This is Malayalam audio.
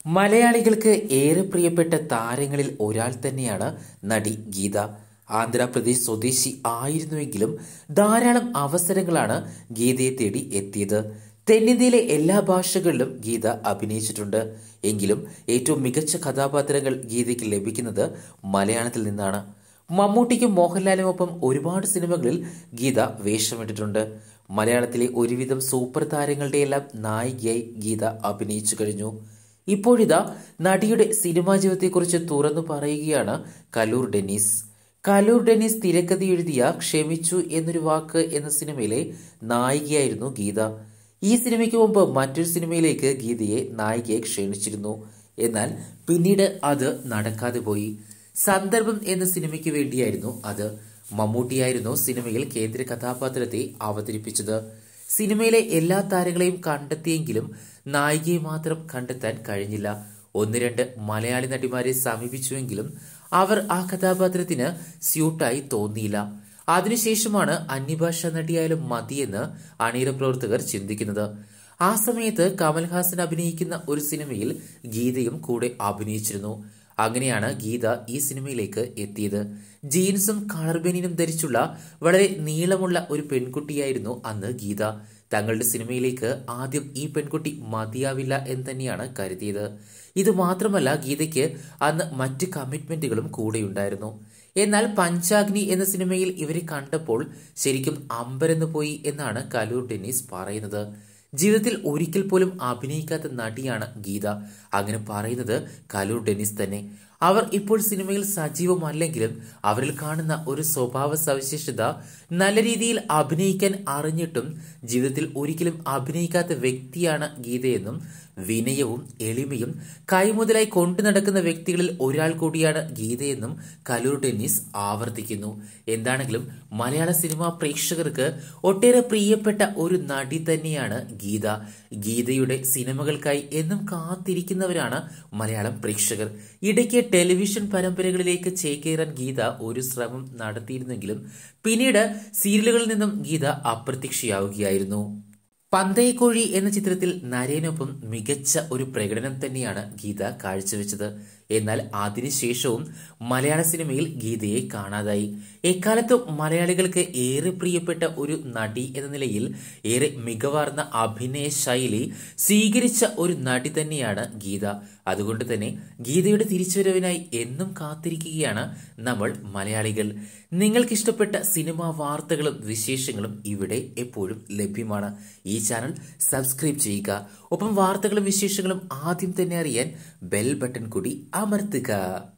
മലയാളികൾക്ക് ഏറെ പ്രിയപ്പെട്ട താരങ്ങളിൽ ഒരാൾ തന്നെയാണ് നടി ഗീത ആന്ധ്രാപ്രദേശ് സ്വദേശി ആയിരുന്നുവെങ്കിലും ധാരാളം അവസരങ്ങളാണ് ഗീതയെ തേടി എത്തിയത് തെന്നിന്ത്യയിലെ എല്ലാ ഭാഷകളിലും ഗീത അഭിനയിച്ചിട്ടുണ്ട് എങ്കിലും ഏറ്റവും മികച്ച കഥാപാത്രങ്ങൾ ഗീതയ്ക്ക് ലഭിക്കുന്നത് മലയാളത്തിൽ നിന്നാണ് മമ്മൂട്ടിക്കും മോഹൻലാലിനുമൊപ്പം ഒരുപാട് സിനിമകളിൽ ഗീത വേഷമിട്ടിട്ടുണ്ട് മലയാളത്തിലെ ഒരുവിധം സൂപ്പർ താരങ്ങളുടെയെല്ലാം നായികയായി ഗീത അഭിനയിച്ചു കഴിഞ്ഞു ഇപ്പോഴിതാ നടിയുടെ സിനിമാ ജീവിതത്തെക്കുറിച്ച് തുറന്നു പറയുകയാണ് കലൂർ ഡെന്നീസ് കലൂർ ഡെന്നീസ് തിരക്കഥ എഴുതിയ ക്ഷമിച്ചു എന്നൊരു വാക്ക് എന്ന സിനിമയിലെ നായികയായിരുന്നു ഗീത ഈ സിനിമയ്ക്ക് മുമ്പ് മറ്റൊരു സിനിമയിലേക്ക് ഗീതയെ നായികയെ ക്ഷണിച്ചിരുന്നു എന്നാൽ പിന്നീട് അത് നടക്കാതെ പോയി സന്ദർഭം എന്ന സിനിമയ്ക്ക് വേണ്ടിയായിരുന്നു അത് മമ്മൂട്ടിയായിരുന്നു സിനിമയിൽ കേന്ദ്ര കഥാപാത്രത്തെ അവതരിപ്പിച്ചത് സിനിമയിലെ എല്ലാ താരങ്ങളെയും കണ്ടെത്തിയെങ്കിലും നായികയെ മാത്രം കണ്ടെത്താൻ കഴിഞ്ഞില്ല ഒന്ന് രണ്ട് മലയാളി നടിമാരെ സമീപിച്ചുവെങ്കിലും അവർ ആ കഥാപാത്രത്തിന് സ്യൂട്ടായി തോന്നിയില്ല അതിനുശേഷമാണ് അന്യഭാഷാ നടിയായാലും മതിയെന്ന് അണിയറ പ്രവർത്തകർ ചിന്തിക്കുന്നത് ആ സമയത്ത് കമൽഹാസൻ അഭിനയിക്കുന്ന ഒരു സിനിമയിൽ ഗീതയും കൂടെ അഭിനയിച്ചിരുന്നു അങ്ങനെയാണ് ഗീത ഈ സിനിമയിലേക്ക് എത്തിയത് ജീൻസും കളർ ബനിയനും ധരിച്ചുള്ള വളരെ നീളമുള്ള ഒരു പെൺകുട്ടിയായിരുന്നു അന്ന് ഗീത തങ്ങളുടെ സിനിമയിലേക്ക് ആദ്യം ഈ പെൺകുട്ടി മതിയാവില്ല എന്ന് തന്നെയാണ് കരുതിയത് ഇത് മാത്രമല്ല ഗീതയ്ക്ക് അന്ന് മറ്റ് കമ്മിറ്റ്മെന്റുകളും കൂടെയുണ്ടായിരുന്നു എന്നാൽ പഞ്ചാഗ്നി എന്ന സിനിമയിൽ ഇവരെ കണ്ടപ്പോൾ ശരിക്കും അമ്പരന്ന് പോയി എന്നാണ് കലൂർ ഡെന്നീസ് പറയുന്നത് ജീവിതത്തിൽ ഒരിക്കൽ പോലും അഭിനയിക്കാത്ത നടിയാണ് ഗീത അങ്ങനെ പറയുന്നത് കലൂർ ഡെന്നിസ് തന്നെ അവർ ഇപ്പോൾ സിനിമയിൽ സജീവമല്ലെങ്കിലും അവരിൽ കാണുന്ന ഒരു സ്വഭാവ സവിശേഷത നല്ല രീതിയിൽ അഭിനയിക്കാൻ അറിഞ്ഞിട്ടും ജീവിതത്തിൽ ഒരിക്കലും അഭിനയിക്കാത്ത വ്യക്തിയാണ് ഗീതയെന്നും വിനയവും എളിമയും കൈമുതലായി കൊണ്ടു നടക്കുന്ന വ്യക്തികളിൽ ഒരാൾ കൂടിയാണ് ഗീതയെന്നും കലൂർ ടെന്നീസ് ആവർത്തിക്കുന്നു എന്താണെങ്കിലും മലയാള സിനിമാ പ്രേക്ഷകർക്ക് ഒട്ടേറെ പ്രിയപ്പെട്ട ഒരു നടി തന്നെയാണ് ഗീത ഗീതയുടെ സിനിമകൾക്കായി എന്നും കാത്തിരിക്കുന്നവരാണ് മലയാളം പ്രേക്ഷകർ ഇടയ്ക്ക് ടെലിവിഷൻ പരമ്പരകളിലേക്ക് ചേക്കേറാൻ ഗീത ഒരു ശ്രമം നടത്തിയിരുന്നെങ്കിലും പിന്നീട് സീരിയലുകളിൽ നിന്നും ഗീത അപ്രത്യക്ഷയാവുകയായിരുന്നു പന്തയക്കോഴി എന്ന ചിത്രത്തിൽ നരേനൊപ്പം മികച്ച ഒരു പ്രകടനം തന്നെയാണ് ഗീത കാഴ്ചവെച്ചത് എന്നാൽ അതിനുശേഷവും മലയാള സിനിമയിൽ ഗീതയെ കാണാതായി എക്കാലത്തും മലയാളികൾക്ക് ഏറെ പ്രിയപ്പെട്ട ഒരു നടി എന്ന നിലയിൽ ഏറെ മികവാർന്ന അഭിനയ ശൈലി സ്വീകരിച്ച ഒരു നടി തന്നെയാണ് ഗീത അതുകൊണ്ട് തന്നെ ഗീതയുടെ തിരിച്ചുവരവിനായി എന്നും കാത്തിരിക്കുകയാണ് നമ്മൾ മലയാളികൾ നിങ്ങൾക്കിഷ്ടപ്പെട്ട സിനിമാ വാർത്തകളും വിശേഷങ്ങളും ഇവിടെ എപ്പോഴും ലഭ്യമാണ് ഈ ചാനൽ സബ്സ്ക്രൈബ് ചെയ്യുക ഒപ്പം വാർത്തകളും വിശേഷങ്ങളും ആദ്യം തന്നെ അറിയാൻ ബെൽ ബട്ടൺ കൂടി അമർത്തുക